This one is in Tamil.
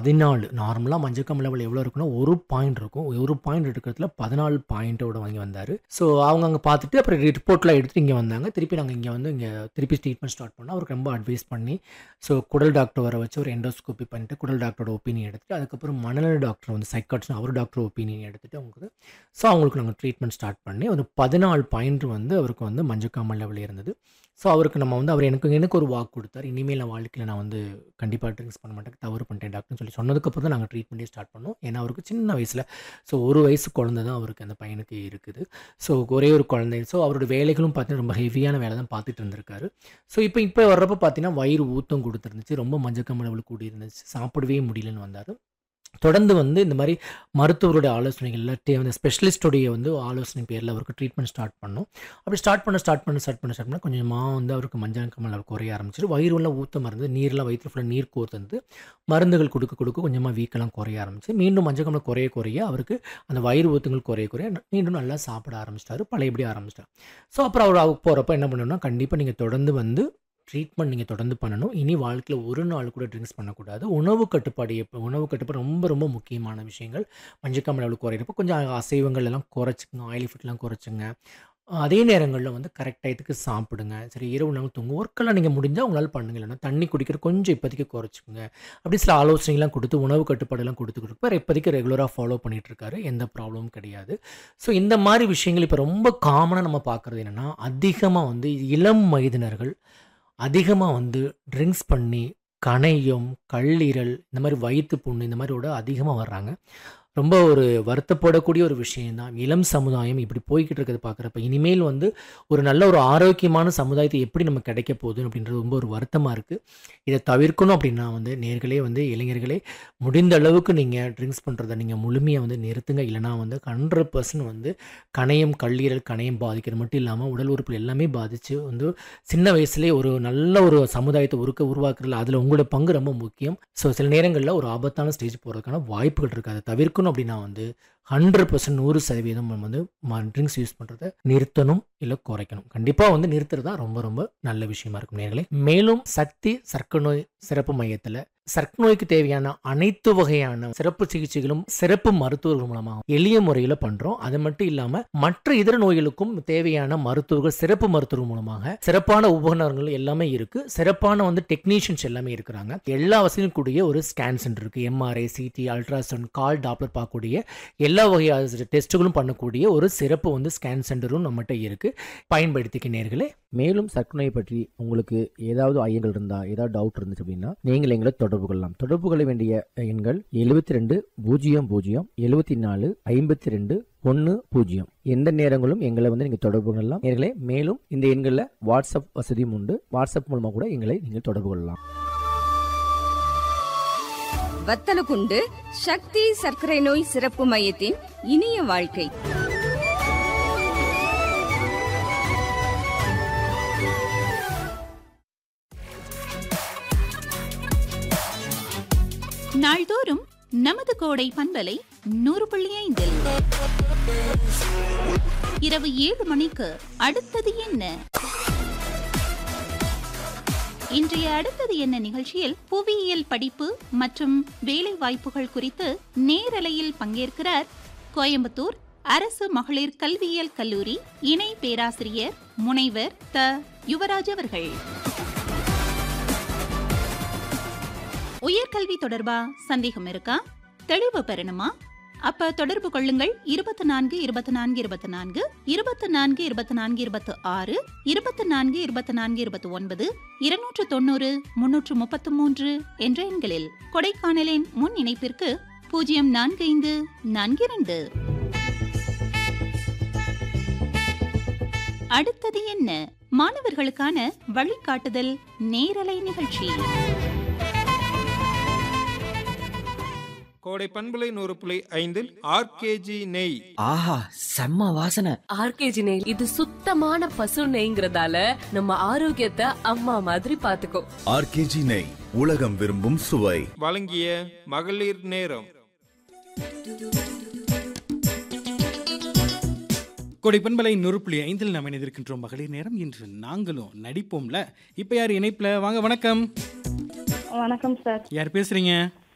பதினாலு நார்மலாக மஞ்சக்காமல் லெவல் எவ்வளோ இருக்குன்னா ஒரு பாயிண்ட் இருக்கும் ஒரு பாயிண்ட் எடுக்கிறதுல பதினாலு பாயிண்ட்டோட வாங்கி வந்தார் ஸோ அவங்க அங்கே பார்த்துட்டு அப்புறம் ரிப்போர்ட்லாம் எடுத்துட்டு இங்கே வந்தாங்க திருப்பி நாங்கள் இங்கே வந்து இங்கே திருப்பி ட்ரீட்மெண்ட் ஸ்டார்ட் பண்ணோம் அவருக்கு ரொம்ப அட்வைஸ் பண்ணி ஸோ குடல் டாக்டர் வர வச்சு ஒரு எண்டோஸ்கோப்பி பண்ணிட்டு குடல் டாக்டரோட ஒப்பீனியன் எடுத்துட்டு அதுக்கப்புறம் மனநல டாக்டர் வந்து சைக்காட்ஸ் அவர் டாக்டர் ஒப்பீனியன் எடுத்துட்டு அவங்களுக்கு ஸோ அவங்களுக்கு நாங்கள் ட்ரீட்மெண்ட் ஸ்டார்ட் பண்ணி ஒரு பதினாலு பாயிண்ட் வந்து அவருக்கு வந்து மஞ்சக்காமல் லெவல் இருந்தது ஸோ அவருக்கு நம்ம வந்து அவர் எனக்கு எனக்கு ஒரு வாக்கு கொடுத்தார் இனிமேல் நான் வாழ்க்கையில் நான் வந்து கண்டிப்பாக ட்ரிங்க்ஸ் பண்ண மாட்டேன் தவறு பண்ணிட்டேன் டாக்டர்னு சொல்லி சொன்னதுக்கப்புறம் தான் நாங்கள் ட்ரீட்மெண்ட்டே ஸ்டார்ட் பண்ணோம் ஏன்னா அவருக்கு சின்ன வயசில் ஸோ ஒரு வயசு குழந்தை தான் அவருக்கு அந்த பையனுக்கு இருக்குது ஸோ ஒரே ஒரு குழந்தை ஸோ அவரோட வேலைகளும் பார்த்தீங்கன்னா ரொம்ப ஹெவியான வேலை தான் பார்த்துட்டு இருந்திருக்காரு ஸோ இப்போ இப்போ வர்றப்ப பார்த்தீங்கன்னா வயிறு ஊத்தம் கொடுத்துருந்துச்சு ரொம்ப மஞ்சக்கம்ம லெவல் கூடி இருந்துச்சு சாப்பிடவே முடியலன்னு வந்தார் தொடர்ந்து வந்து இந்த மாதிரி மருத்துவருடைய ஆலோசனைகள் இல்லாட்டி வந்து ஸ்பெஷலிஸ்டோடைய வந்து ஆலோசனை பேரில் அவருக்கு ட்ரீட்மெண்ட் ஸ்டார்ட் பண்ணோம் அப்படி ஸ்டார்ட் பண்ண ஸ்டார்ட் பண்ண ஸ்டார்ட் பண்ண ஸ்டார்ட் பண்ண கொஞ்சமாக வந்து அவருக்கு மஞ்சள் கம்மல் அவர் குறைய ஆரம்பிச்சிட்டு வயிறுலாம் ஊத்தம் இருந்து நீர்லாம் வயிற்று ஃபுல்லாக நீர் கோர்த்து மருந்துகள் கொடுக்க கொடுக்க கொஞ்சமாக வீக்கெல்லாம் குறைய ஆரம்பிச்சு மீண்டும் மஞ்சள் கம்மல் குறைய குறைய அவருக்கு அந்த வயிறு ஊத்துங்கள் குறைய குறைய மீண்டும் நல்லா சாப்பிட ஆரம்பிச்சிட்டாரு பழையபடி ஆரம்பிச்சிட்டார் ஸோ அப்புறம் அவர் அவர் போகிறப்ப என்ன பண்ணணும்னா கண்டிப்பாக நீங்கள் தொடர்ந்து வந்து ட்ரீட்மெண்ட் நீங்கள் தொடர்ந்து பண்ணணும் இனி வாழ்க்கையில் ஒரு நாள் கூட ட்ரிங்க்ஸ் பண்ணக்கூடாது உணவு கட்டுப்பாடு எப்போ உணவு கட்டுப்பாடு ரொம்ப ரொம்ப முக்கியமான விஷயங்கள் மஞ்சக்காமல் அளவு குறையிறப்போ கொஞ்சம் அசைவங்கள் எல்லாம் குறைச்சிக்கங்க ஆயிலி ஃபுட்லாம் குறைச்சிங்க அதே நேரங்களில் வந்து கரெக்ட் டயத்துக்கு சாப்பிடுங்க சரி இரவு நாள் தூங்க ஒர்க்கெல்லாம் நீங்கள் முடிஞ்சால் உங்களால் பண்ணுங்க இல்லைன்னா தண்ணி குடிக்கிற கொஞ்சம் இப்போதைக்கு குறைச்சிக்கோங்க அப்படி சில ஆலோசனைலாம் கொடுத்து உணவு கட்டுப்பாடெல்லாம் கொடுத்து கொடுப்பார் இப்போதைக்கு ரெகுலராக ஃபாலோ பண்ணிட்டு இருக்காரு எந்த ப்ராப்ளமும் கிடையாது ஸோ இந்த மாதிரி விஷயங்கள் இப்போ ரொம்ப காமனாக நம்ம பார்க்குறது என்னென்னா அதிகமாக வந்து இளம் வயதினர்கள் அதிகமாக வந்து ட்ரிங்க்ஸ் பண்ணி கணையம் கல்லீரல் இந்த மாதிரி வயிற்று புண்ணு இந்த மாதிரியோட அதிகமாக வர்றாங்க ரொம்ப ஒரு வருத்தப்படக்கூடிய ஒரு விஷயம்தான் இளம் சமுதாயம் இப்படி போய்கிட்டு இருக்கிறது பார்க்குறப்ப இனிமேல் வந்து ஒரு நல்ல ஒரு ஆரோக்கியமான சமுதாயத்தை எப்படி நம்ம கிடைக்க போகுது அப்படின்றது ரொம்ப ஒரு வருத்தமாக இருக்குது இதை தவிர்க்கணும் அப்படின்னா வந்து நேர்களே வந்து இளைஞர்களே முடிந்த அளவுக்கு நீங்கள் ட்ரிங்க்ஸ் பண்ணுறதை நீங்கள் முழுமையாக வந்து நிறுத்துங்க இல்லைனா வந்து ஹண்ட்ரட் பர்சன்ட் வந்து கணையம் கல்லீரல் கணையம் பாதிக்கிறது மட்டும் இல்லாமல் உடல் உறுப்புகள் எல்லாமே பாதித்து வந்து சின்ன வயசுலேயே ஒரு நல்ல ஒரு சமுதாயத்தை உருக்க உருவாக்குறதுல அதில் உங்களோட பங்கு ரொம்ப முக்கியம் ஸோ சில நேரங்களில் ஒரு ஆபத்தான ஸ்டேஜ் போகிறதுக்கான வாய்ப்புகள் இருக்குது அதை தவிர்க்கணும் அப்படின்னா வந்து ஹண்ட்ரட் பர்சன்ட் நூறு சதவீதம் நம்ம வந்து ட்ரிங்க்ஸ் யூஸ் பண்ணுறதை நிறுத்தணும் இல்லை குறைக்கணும் கண்டிப்பாக வந்து நிறுத்துறது தான் ரொம்ப ரொம்ப நல்ல விஷயமா இருக்கும் நேர்களே மேலும் சக்தி சர்க்கரை நோய் சிறப்பு மையத்தில் சர்க்கரை நோய்க்கு தேவையான அனைத்து வகையான சிறப்பு சிகிச்சைகளும் சிறப்பு மருத்துவர்கள் மூலமாக எளிய முறையில் பண்ணுறோம் அது மட்டும் இல்லாமல் மற்ற இதர நோய்களுக்கும் தேவையான மருத்துவர்கள் சிறப்பு மருத்துவர்கள் மூலமாக சிறப்பான உபகரணங்கள் எல்லாமே இருக்கு சிறப்பான வந்து டெக்னீஷியன்ஸ் எல்லாமே இருக்கிறாங்க எல்லா வசதியும் கூடிய ஒரு ஸ்கேன் சென்டர் இருக்கு எம்ஆர்ஐ சிடி அல்ட்ராசவுண்ட் கால் டாப்லர் பார்க்கக்கூடிய எல்லா வகையான டெஸ்ட்டுகளும் பண்ணக்கூடிய ஒரு சிறப்பு வந்து ஸ்கேன் சென்டரும் நம்மகிட்ட இருக்கு பயன்படுத்திக்க நேர்களே மேலும் சர்க்கரை நோய் பற்றி உங்களுக்கு ஏதாவது ஐயங்கள் இருந்தா ஏதாவது டவுட் இருந்துச்சு அப்படின்னா நீங்கள் எங்களை தொடர்பு கொள்ளலாம் தொடர்பு கொள்ள வேண்டிய எண்கள் எழுபத்தி ரெண்டு பூஜ்ஜியம் பூஜ்ஜியம் எழுபத்தி நாலு ஐம்பத்தி ரெண்டு ஒன்று பூஜ்ஜியம் எந்த நேரங்களும் எங்களை வந்து நீங்கள் தொடர்பு கொள்ளலாம் நேர்களே மேலும் இந்த எண்களில் வாட்ஸ்அப் வசதியும் உண்டு வாட்ஸ்அப் மூலமாக கூட எங்களை நீங்கள் தொடர்பு கொள்ளலாம் வத்தலகுண்டு சக்தி சர்க்கரை நோய் சிறப்பு மையத்தின் இனிய வாழ்க்கை நாள்தோறும் நமது கோடை பண்பலை நூறு புள்ளி ஐந்தில் இரவு ஏழு மணிக்கு அடுத்தது என்ன இன்றைய அடுத்தது என்ன நிகழ்ச்சியில் புவியியல் படிப்பு மற்றும் வேலை வாய்ப்புகள் குறித்து நேரலையில் பங்கேற்கிறார் கோயம்புத்தூர் அரசு மகளிர் கல்வியியல் கல்லூரி இணை பேராசிரியர் முனைவர் த யுவராஜ் அவர்கள் உயர்கல்வி தொடர்பா சந்தேகம் இருக்கா தெளிவு பெறணுமா அப்ப தொடர்பு கொள்ளுங்கள் இருபத்தி நான்கு இருபத்தி நான்கு இருபத்தி நான்கு இருபத்தி நான்கு இருபத்தி நான்கு இருபத்தி ஆறு இருபத்தி நான்கு இருபத்தி நான்கு இருபத்தி ஒன்பது இருநூற்று தொண்ணூறு முன்னூற்று முப்பத்து மூன்று என்ற எண்களில் கொடைக்கானலின் முன் இணைப்பிற்கு பூஜ்ஜியம் நான்கு ஐந்து நான்கு இரண்டு அடுத்தது என்ன மாணவர்களுக்கான வழிகாட்டுதல் நேரலை நிகழ்ச்சி கோடை பண்பலை நூறு புள்ளி ஐந்தில் ஆர்கேஜி நெய் ஆஹா செம்ம வாசனை ஆர்கேஜி நெய் இது சுத்தமான பசு நெய்ங்கிறதால நம்ம ஆரோக்கியத்தை அம்மா மாதிரி பாத்துக்கோ ஆர்கேஜி நெய் உலகம் விரும்பும் சுவை வழங்கிய மகளிர் நேரம் கொடை பண்பலை நூறு புள்ளி ஐந்தில் நாம் இணைந்திருக்கின்றோம் மகளிர் நேரம் இன்று நாங்களும் நடிப்போம்ல இப்போ யார் இணைப்பில் வாங்க வணக்கம் வணக்கம் சார் யார் பேசுறீங்க